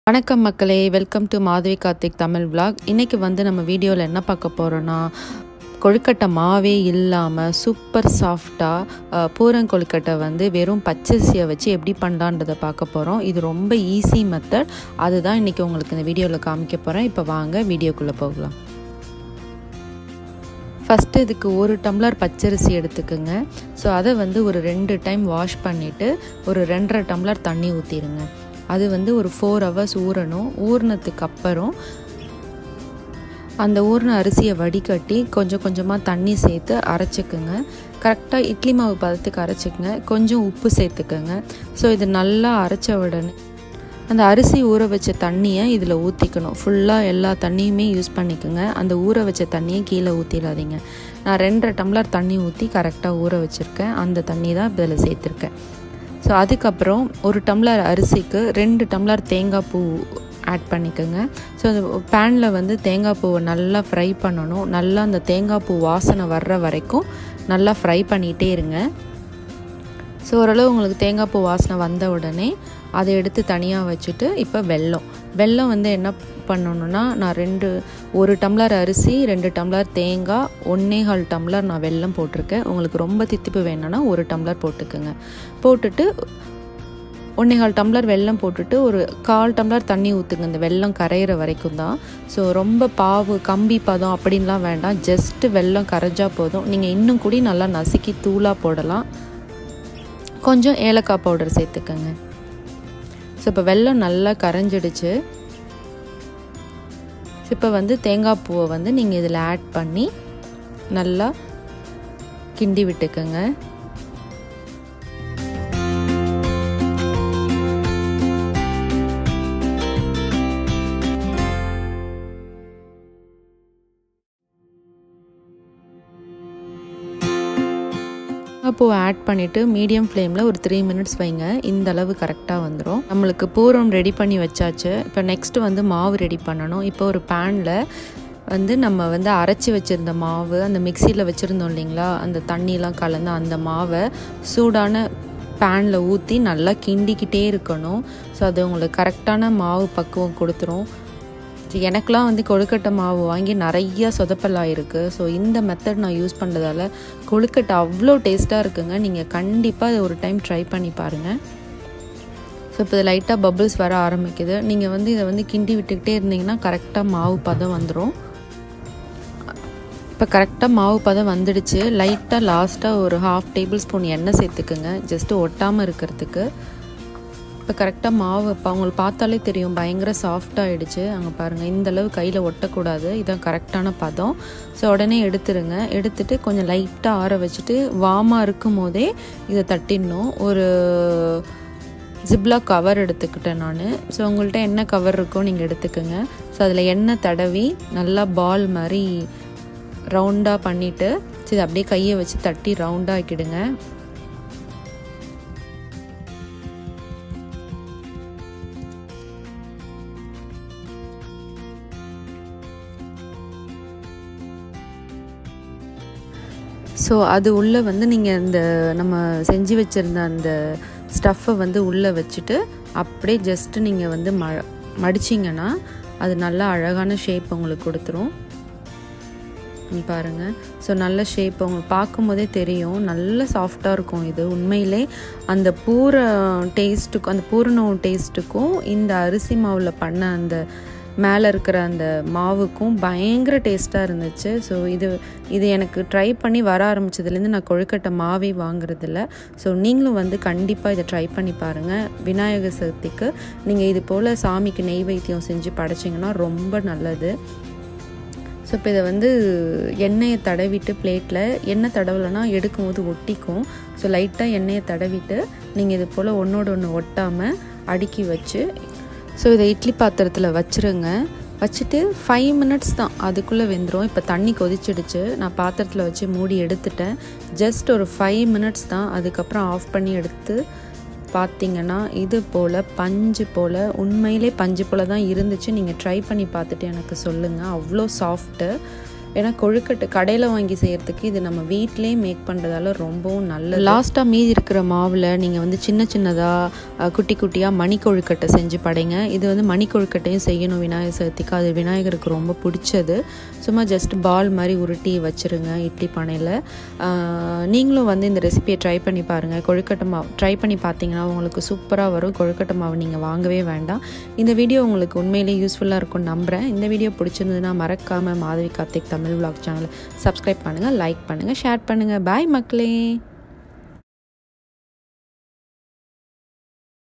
வணக்கம் மக்களே welcome to Madhavi Karthik Tamil vlog இன்னைக்கு வந்து நம்ம வீடியோவில் என்ன பார்க்க போகிறோன்னா கொழுக்கட்டை மாவே இல்லாமல் சூப்பர் சாஃப்டாக பூரன் கொழுக்கட்டை வந்து வெறும் பச்சரிசியை வச்சு எப்படி பண்ணலான்றதை பார்க்க போகிறோம் இது ரொம்ப ஈஸி மெத்தட் அதுதான் இன்றைக்கி உங்களுக்கு இந்த வீடியோவில் காமிக்க போகிறேன் இப்போ வாங்க வீடியோக்குள்ளே போகலாம் ஃபஸ்ட்டு இதுக்கு ஒரு டம்ளர் பச்சரிசி எடுத்துக்கோங்க ஸோ அதை வந்து ஒரு ரெண்டு டைம் வாஷ் பண்ணிவிட்டு ஒரு ரெண்டரை டம்ளர் தண்ணி ஊற்றிடுங்க அது வந்து ஒரு ஃபோர் ஹவர்ஸ் ஊறணும் ஊறினதுக்கு அப்புறம் அந்த ஊறின அரிசியை வடிகட்டி கொஞ்சம் கொஞ்சமாக தண்ணி சேர்த்து அரைச்சிக்குங்க கரெக்டாக இட்லி மாவு பதத்துக்கு அரைச்சிக்கங்க கொஞ்சம் உப்பு சேர்த்துக்கோங்க ஸோ இது நல்லா அரைச்ச உடனே அந்த அரிசி ஊற வச்ச தண்ணியை இதில் ஊற்றிக்கணும் ஃபுல்லாக எல்லா தண்ணியுமே யூஸ் பண்ணிக்கோங்க அந்த ஊற வச்ச தண்ணியை கீழே ஊற்றிடாதீங்க நான் ரெண்டரை டம்ளர் தண்ணி ஊற்றி கரெக்டாக ஊற வச்சுருக்கேன் அந்த தண்ணி தான் இதில் சேர்த்துருக்கேன் ஸோ அதுக்கப்புறம் ஒரு டம்ளர் அரிசிக்கு ரெண்டு டம்ளர் தேங்காய் பூ ஆட் பண்ணிக்கோங்க ஸோ அந்த பேனில் வந்து தேங்காய் பூவை நல்லா ஃப்ரை பண்ணணும் நல்லா அந்த தேங்காய் பூ வாசனை வர்ற வரைக்கும் நல்லா ஃப்ரை பண்ணிகிட்டே இருங்க ஸோ ஓரளவு உங்களுக்கு தேங்காய் பூ வாசனை வந்த உடனே அதை எடுத்து தனியாக வச்சுட்டு இப்போ வெல்லம் வெல்லம் வந்து என்ன பண்ணணுன்னா நான் ரெண்டு ஒரு டம்ளர் அரிசி ரெண்டு டம்ளர் தேங்காய் ஒன்னேகால் டம்ளர் நான் வெல்லம் போட்டிருக்கேன் உங்களுக்கு ரொம்ப தித்திப்பு வேணும்னா ஒரு டம்ளர் போட்டுக்கோங்க போட்டுட்டு ஒன்னேகால் டம்ளர் வெல்லம் போட்டுட்டு ஒரு கால் டம்ளர் தண்ணி ஊற்றுங்க இந்த வெல்லம் கரையிற வரைக்கும் தான் ஸோ ரொம்ப பாவு கம்பி பதம் அப்படின்லாம் வேண்டாம் ஜஸ்ட்டு வெல்லம் கரைஞ்சா போதும் நீங்கள் இன்னும் கூடி நல்லா நசுக்கி தூளாக போடலாம் கொஞ்சம் ஏலக்காய் பவுடர் சேர்த்துக்கோங்க ஸோ இப்போ வெல்லம் நல்லா கரைஞ்சிடுச்சு இப்போ வந்து தேங்காய் பூவை வந்து நீங்கள் இதில் ஆட் பண்ணி நல்லா கிண்டி விட்டுக்கோங்க பூவை ஆட் பண்ணிவிட்டு மீடியம் ஃப்ளேமில் ஒரு த்ரீ மினிட்ஸ் வைங்க இந்த அளவு கரெக்டாக வந்துடும் நம்மளுக்கு பூரம் ரெடி பண்ணி வச்சாச்சு இப்போ நெக்ஸ்ட்டு வந்து மாவு ரெடி பண்ணணும் இப்போ ஒரு பேனில் வந்து நம்ம வந்து அரைச்சி வச்சுருந்த மாவு அந்த மிக்சியில் வச்சுருந்தோம் இல்லைங்களா அந்த தண்ணிலாம் கலந்து அந்த மாவை சூடான பேனில் ஊற்றி நல்லா கிண்டிக்கிட்டே இருக்கணும் ஸோ அது உங்களுக்கு கரெக்டான மாவு பக்குவம் கொடுத்துரும் எனக்கெலாம் வந்து கொழுக்கட்டை மாவு வாங்கி நிறையா சொதப்பலாயிருக்கு ஸோ இந்த மெத்தட் நான் யூஸ் பண்ணுறதால கொழுக்கட்டை அவ்வளோ டேஸ்ட்டாக இருக்குங்க நீங்கள் கண்டிப்பாக இதை ஒரு டைம் ட்ரை பண்ணி பாருங்கள் ஸோ இப்போ இது லைட்டாக பபிள்ஸ் வர ஆரம்பிக்குது நீங்கள் வந்து இதை வந்து கிண்டி விட்டுக்கிட்டே இருந்தீங்கன்னா கரெக்டாக மாவு பதம் வந்துடும் இப்போ கரெக்டாக மாவு பதம் வந்துடுச்சு லைட்டாக லாஸ்ட்டாக ஒரு ஹாஃப் டேபிள் ஸ்பூன் எண்ணெய் சேர்த்துக்குங்க ஜஸ்ட்டு ஒட்டாமல் இருக்கிறதுக்கு இப்போ கரெக்டாக மாவு இப்போ அவங்களுக்கு பார்த்தாலே தெரியும் பயங்கர சாஃப்டாகிடுச்சு அங்கே பாருங்கள் இந்தளவு கையில் ஒட்டக்கூடாது இதான் கரெக்டான பதம் ஸோ உடனே எடுத்துருங்க எடுத்துட்டு கொஞ்சம் லைட்டாக ஆற வச்சுட்டு வாமாக இருக்கும் போதே இதை தட்டிடணும் ஒரு ஜிப்லா கவர் எடுத்துக்கிட்டேன் நான் ஸோ உங்கள்கிட்ட என்ன கவர் இருக்கோ நீங்கள் எடுத்துக்கோங்க ஸோ அதில் எண்ணெய் தடவி நல்லா பால் மாதிரி ரவுண்டாக பண்ணிவிட்டு சரி அப்படியே கையை வச்சு தட்டி ரவுண்டாக ஆக்கிடுங்க ஸோ அது உள்ளே வந்து நீங்கள் இந்த நம்ம செஞ்சு வச்சுருந்த அந்த ஸ்டஃப்பை வந்து உள்ளே வச்சுட்டு அப்படியே ஜஸ்ட்டு நீங்கள் வந்து ம மடிச்சிங்கன்னா அது நல்லா அழகான ஷேப் உங்களுக்கு கொடுத்துரும் பாருங்கள் ஸோ நல்ல ஷேப் உங்களுக்கு பார்க்கும்போதே தெரியும் நல்ல சாஃப்டாக இருக்கும் இது உண்மையிலே அந்த பூர டேஸ்ட்டுக்கும் அந்த பூரணம் டேஸ்ட்டுக்கும் இந்த அரிசி மாவில் பண்ண அந்த மேலே இருக்கிற அந்த மாவுக்கும் பயங்கர டேஸ்ட்டாக இருந்துச்சு ஸோ இது இது எனக்கு ட்ரை பண்ணி வர ஆரம்பித்ததுலேருந்து நான் கொழுக்கட்டை மாவே வாங்குறதில்ல ஸோ நீங்களும் வந்து கண்டிப்பாக இதை ட்ரை பண்ணி பாருங்கள் விநாயகர் சதுர்த்திக்கு நீங்கள் இது போல் சாமிக்கு நெய் வைத்தியம் செஞ்சு படைச்சிங்கன்னா ரொம்ப நல்லது ஸோ இப்போ இதை வந்து எண்ணெயை தடவிட்டு பிளேட்டில் எண்ணெய் தடவலைன்னா எடுக்கும்போது ஒட்டிக்கும் ஸோ லைட்டாக எண்ணெயை தடவிட்டு நீங்கள் இது போல் ஒன்றோட ஒன்று ஒட்டாமல் அடுக்கி வச்சு ஸோ இதை இட்லி பாத்திரத்தில் வச்சுருங்க வச்சுட்டு ஃபைவ் மினிட்ஸ் தான் அதுக்குள்ளே வெந்துடும் இப்போ தண்ணி கொதிச்சிடுச்சு நான் பாத்திரத்தில் வச்சு மூடி எடுத்துட்டேன் ஜஸ்ட் ஒரு ஃபைவ் மினிட்ஸ் தான் அதுக்கப்புறம் ஆஃப் பண்ணி எடுத்து பார்த்தீங்கன்னா இது போல் பஞ்சு போல் உண்மையிலே பஞ்சு போல் தான் இருந்துச்சு நீங்கள் ட்ரை பண்ணி பார்த்துட்டு எனக்கு சொல்லுங்கள் அவ்வளோ சாஃப்ட்டு ஏன்னா கொழுக்கட்டை கடையில் வாங்கி செய்கிறதுக்கு இது நம்ம வீட்டிலே மேக் பண்ணுறதால ரொம்பவும் நல்லது லாஸ்ட்டாக மீதி இருக்கிற மாவில் நீங்கள் வந்து சின்ன சின்னதாக குட்டி குட்டியாக மணி கொழுக்கட்டை செஞ்சு படைங்க இது வந்து மணி கொழுக்கட்டையும் செய்யணும் விநாயகர் சதுர்த்திக்கு அது விநாயகருக்கு ரொம்ப பிடிச்சது சும்மா ஜஸ்ட் பால் மாதிரி உருட்டி வச்சுருங்க இட்லி பானையில் நீங்களும் வந்து இந்த ரெசிபியை ட்ரை பண்ணி பாருங்கள் கொழுக்கட்டை மாவு ட்ரை பண்ணி பார்த்தீங்கன்னா உங்களுக்கு சூப்பராக வரும் கொழுக்கட்டை மாவு நீங்கள் வாங்கவே வேண்டாம் இந்த வீடியோ உங்களுக்கு உண்மையிலேயே யூஸ்ஃபுல்லாக இருக்கும்னு நம்புகிறேன் இந்த வீடியோ பிடிச்சிருந்ததுன்னா மறக்காமல் மாதவி கார்த்திக் தமிழ் விளாக் சேனலை சப்ஸ்கிரைப் பண்ணுங்கள் லைக் பண்ணுங்கள் ஷேர் பண்ணுங்கள் பாய் மக்களே